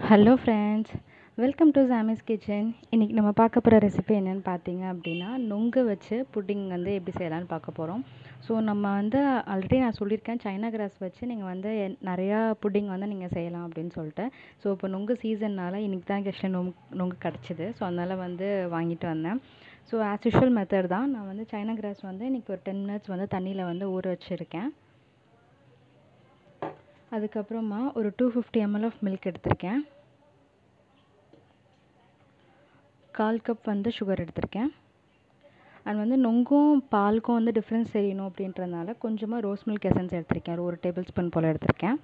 hello friends welcome to Sami's kitchen இன்றைக்கி நம்ம பார்க்க போகிற ரெசிபி என்னென்னு பார்த்தீங்க அப்படின்னா நொங்கு வச்சு புட்டிங் வந்து எப்படி செய்யலாம்னு பார்க்க போகிறோம் ஸோ நம்ம வந்து ஆல்ரெடி நான் சொல்லியிருக்கேன் சைனா கிராஸ் வச்சு நீங்கள் வந்து என்- நிறையா புட்டிங் வந்து நீங்கள் செய்யலாம் அப்படின்னு சொல்லிட்டு ஸோ இப்போ நொங்கு சீசன்னால் இன்றைக்கி தான் ஆக்சுவலி நொங்கு நொங்கு கிடச்சிது ஸோ அதனால் வந்து வாங்கிட்டு வந்தேன் ஸோ ஆஸ் யூஷுவல் மெத்தட் தான் நான் வந்து சைனா கிராஸ் வந்து இன்றைக்கி ஒரு டென் மினிட்ஸ் வந்து தண்ணியில் வந்து ஊற வச்சுருக்கேன் அதுக்கப்புறமா ஒரு two fifty ml of milk எடுத்திருக்கேன் கால் கப் வந்து சுகர் எடுத்திருக்கேன் அண்ட் வந்து நொங்கும் பாலுக்கும் வந்து டிஃப்ரென்ஸ் தெரியணும் அப்படின்றதுனால கொஞ்சமாக ரோஸ் மில்க் எசன்ஸ் எடுத்திருக்கேன் ஒரு டேபிள் ஸ்பூன் போல் எடுத்திருக்கேன்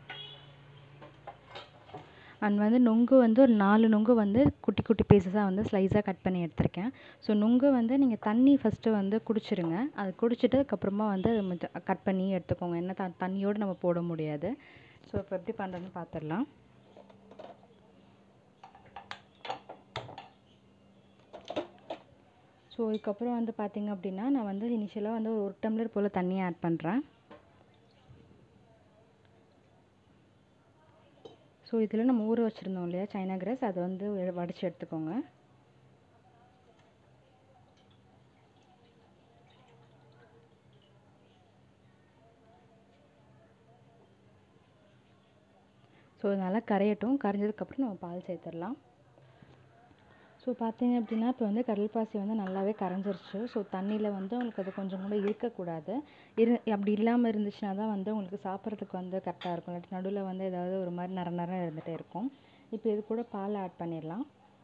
அண்ட் வந்து நொங்கு வந்து ஒரு நாலு நொங்கு வந்து குட்டி குட்டி பீசஸாக வந்து ஸ்லைஸாக கட் பண்ணி எடுத்திருக்கேன் ஸோ நொங்கு வந்து நீங்கள் தண்ணி ஃபஸ்ட்டு வந்து குடிச்சிருங்க அது குடிச்சிட்டு அதுக்கப்புறமா வந்து கட் பண்ணி எடுத்துக்கோங்க என்ன த தண்ணியோடு நம்ம போட முடியாது ஸோ இப்போ எப்படி பண்ணுறதுன்னு பார்த்துடலாம் ஸோ இதுக்கப்புறம் வந்து பார்த்தீங்க அப்படின்னா நான் வந்து இனிஷியலாக வந்து ஒரு டம்ளர் போல் தண்ணி ஆட் பண்ணுறேன் ஸோ இதில் நம்ம ஊற வச்சுருந்தோம் இல்லையா சைனா கிராஸ் அதை வந்து வடித்து எடுத்துக்கோங்க ஸோ இது நல்லா கரையட்டும் கரைஞ்சதுக்கப்புறம் நம்ம பால் சேர்த்துடலாம் ஸோ பார்த்தீங்க அப்படின்னா இப்போ வந்து கடல்பாசி வந்து நல்லாவே கரைஞ்சிருச்சு ஸோ தண்ணியில் வந்து உங்களுக்கு அது கொஞ்சம் கூட இருக்கக்கூடாது இரு அப்படி இல்லாமல் இருந்துச்சுன்னா தான் வந்து உங்களுக்கு சாப்பிட்றதுக்கு வந்து கரெக்டாக இருக்கும் இல்லாட்டி நடுவில் வந்து ஏதாவது ஒரு மாதிரி நர நரம் இருந்துகிட்டே இருக்கும் இப்போ இது கூட பால் ஆட் பண்ணிடலாம்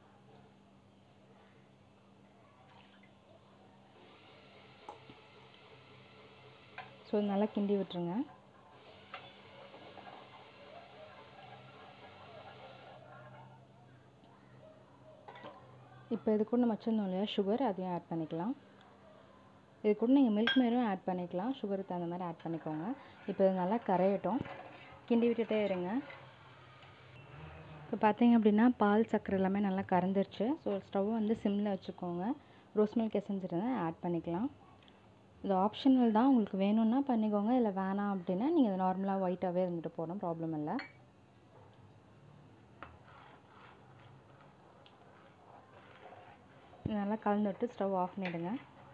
ஸோ நல்லா கிண்டி விட்டுருங்க இப்போ இது கூட நம்ம வச்சுருந்தோம் இல்லையா சுகர் அதையும் ஆட் பண்ணிக்கலாம் இது கூட நீங்கள் மில்க் மேரும் ஆட் பண்ணிக்கலாம் சுகருக்கு தகுந்த மாதிரி ஆட் பண்ணிக்கோங்க இப்போ இது நல்லா கரையட்டும் கிண்டி விட்டுட்டே இருங்க இப்போ பார்த்தீங்க அப்படின்னா பால் சக்கரை எல்லாமே நல்லா கறந்துருச்சு ஸோ ஸ்டவ் வந்து சிம்மில் வச்சுக்கோங்க ரோஸ் மில்க் எசன்ஸ் இருந்தால் ஆட் பண்ணிக்கலாம் இது ஆப்ஷனல் தான் உங்களுக்கு வேணும்னா பண்ணிக்கோங்க இல்லை வேணாம் அப்படின்னா நீங்கள் நார்மலாக ஒயிட்டாகவே இருந்துட்டு போகணும் ப்ராப்ளம் இல்லை இது நல்லா கலந்து விட்டு ஸ்டவ் ஆஃப் பண்ணிவிடுங்க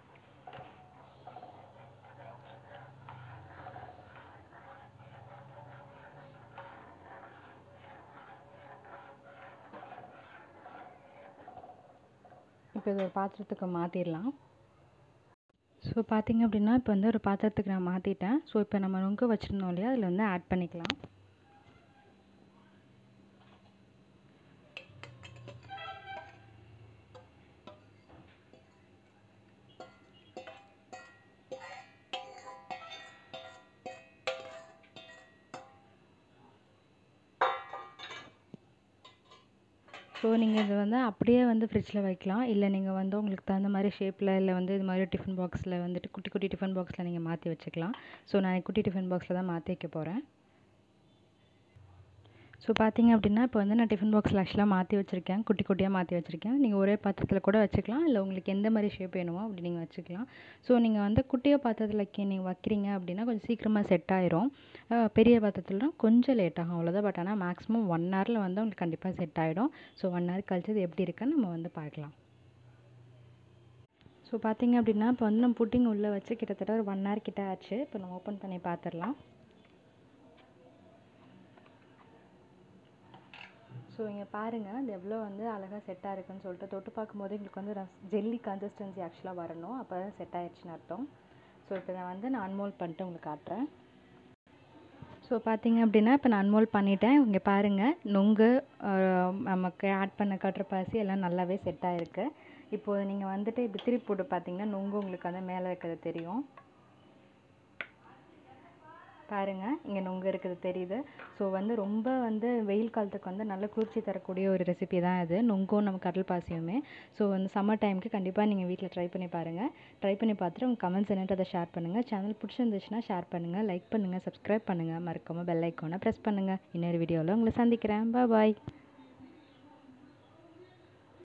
இப்போ இது ஒரு பாத்திரத்துக்கு மாற்றிடலாம் ஸோ பார்த்தீங்க அப்படின்னா இப்போ வந்து ஒரு பாத்திரத்துக்கு நான் மாற்றிட்டேன் ஸோ இப்போ நம்ம நொங்கு வச்சுருந்தோம் இல்லையா அதில் வந்து ஆட் பண்ணிக்கலாம் ஸோ நீங்கள் இது வந்து அப்படியே வந்து ஃப்ரிட்ஜில் வைக்கலாம் இல்லை நீங்கள் வந்து உங்களுக்கு தகுந்த மாதிரி ஷேப்பில் இல்லை வந்து இது மாதிரி டிஃபன் பாக்ஸில் வந்துட்டு குட்டி குட்டி டிஃபன் பாக்ஸில் நீங்கள் மாற்றி வச்சுக்கலாம் ஸோ நான் குட்டி டிஃபன் பாக்ஸில் தான் மாற்றி வைக்க போகிறேன் ஸோ பார்த்தீங்க அப்படின்னா இப்போ வந்து நான் டிஃபன் பாக்ஸில் ஆக்சுவலாக மாற்றி வச்சுருக்கேன் குட்டி குட்டியாக மாற்றி வச்சுருக்கேன் நீங்கள் ஒரே பாத்திரத்தில் கூட வச்சுக்கலாம் இல்லை உங்களுக்கு எந்த மாதிரி ஷேப் வேணுமோ அப்படி நீங்கள் வச்சுக்கலாம் ஸோ நீங்கள் வந்து குட்டியாக பாத்திரத்தில் வைக்க நீங்கள் வைக்கிறீங்க அப்படின்னா கொஞ்சம் சீக்கிரமாக செட் ஆயிரும் அஹ் பெரிய பாத்திரத்துலனா கொஞ்சம் லேட் ஆகும் அவ்வளோதான் பட் ஆனால் மேக்ஸிமம் ஒன் ஹவரில் வந்து உங்களுக்கு கண்டிப்பாக செட் ஆகிடும் ஸோ ஒன் ஹவர் கழிச்சு இது எப்படி இருக்குன்னு நம்ம வந்து பார்க்கலாம் ஸோ பார்த்தீங்க அப்படின்னா இப்போ வந்து நம்ம புட்டிங் உள்ளே வச்சு கிட்டத்தட்ட ஒரு ஒன் ஹவர் கிட்ட ஆச்சு இப்போ நம்ம ஓப்பன் பண்ணி பார்த்துடலாம் ஸோ இங்கே பாருங்கள் இது எவ்வளோ வந்து அழகாக செட்டாக இருக்குன்னு சொல்லிட்டு தொட்டு பார்க்கும்போது எங்களுக்கு வந்து ஜெல்லி கன்சிஸ்டன்சி ஆக்சுவலாக வரணும் அப்போ தான் செட் ஆயிடுச்சுன்னு அர்த்தம் ஸோ இப்போ நான் வந்து நான் அன்மோல் பண்ணிட்டு உங்களுக்கு காட்டுறேன் ஸோ பார்த்தீங்க அப்படின்னா இப்போ நான் அன்மோல் பண்ணிட்டேன் இங்கே பாருங்கள் நொங்கு அஹ், நமக்கு ஆட் பண்ண கட்டுறப்பாசி எல்லாம் நல்லாவே செட் ஆகிருக்கு இப்போது நீங்கள் வந்துட்டு இப்படி திருப்பி போட்டு பார்த்தீங்கன்னா நொங்கு உங்களுக்கு வந்து மேலே இருக்கிறது தெரியும் பாருங்கள் இங்கே நொங்கு இருக்குது தெரியுது ஸோ வந்து ரொம்ப வந்து வெயில் காலத்துக்கு வந்து நல்ல குளிர்ச்சி தரக்கூடிய ஒரு ரெசிபி தான் இது நொங்கும் நம்ம கடல் பாசியுமே ஸோ வந்து சம்மர் டைமுக்கு கண்டிப்பாக நீங்கள் வீட்டில் ட்ரை பண்ணி பாருங்கள் ட்ரை பண்ணி பார்த்துட்டு உங்கள் கமெண்ட்ஸ் என்னட்டு அதை ஷேர் பண்ணுங்கள் சேனல் பிடிச்சிருந்துச்சுன்னா ஷேர் பண்ணுங்கள் லைக் பண்ணுங்கள் சப்ஸ்கிரைப் பண்ணுங்கள் மறக்காமல் பெல் ஐக்கானை ப்ரெஸ் பண்ணுங்கள் இன்னொரு வீடியோவில் உங்களை சந்திக்கிறேன் பாய்